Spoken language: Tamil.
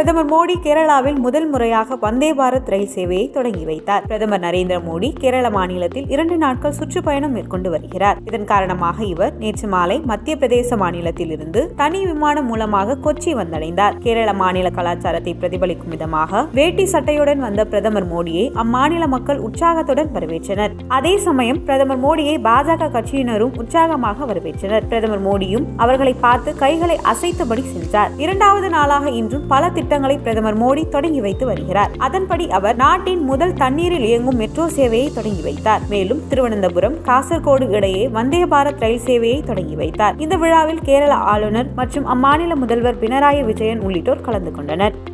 பிரதமர் மோடி கேரளாவில் முதல் முறையாக வந்தே பாரத் ரயில் சேவையை தொடங்கி வைத்தார் பிரதமர் நரேந்திர மோடி கேரள மாநிலத்தில் இரண்டு நாட்கள் சுற்றுப்பயணம் மேற்கொண்டு வருகிறார் இதன் காரணமாக இவர் நேற்று மாலை மத்திய பிரதேச மாநிலத்தில் இருந்து தனி விமானம் மூலமாக கொச்சி வந்தடைந்தார் கேரள மாநில கலாச்சாரத்தை பிரதிபலிக்கும் விதமாக வேட்டி சட்டையுடன் வந்த பிரதமர் மோடியை அம்மாநில மக்கள் உற்சாகத்துடன் வரவேற்றனர் அதே சமயம் பிரதமர் மோடியை பாஜக கட்சியினரும் உற்சாகமாக வரவேற்றனர் பிரதமர் மோடியும் அவர்களை பார்த்து கைகளை அசைத்தபடி சென்றார் இரண்டாவது நாளாக இன்றும் பல திட்டங்களை பிரதமர் மோடி தொடங்கி வைத்து வருகிறார் அதன்படி அவர் நாட்டின் முதல் தண்ணீரில் இயங்கும் மெட்ரோ சேவையை தொடங்கி வைத்தார் மேலும் திருவனந்தபுரம் காசர்கோடு இடையே வந்தே பாரத் ரயில் சேவையை தொடங்கி வைத்தார் இந்த விழாவில் கேரள ஆளுநர் மற்றும் அம்மாநில முதல்வர் பினராயி விஜயன் உள்ளிட்டோர் கலந்து கொண்டனர்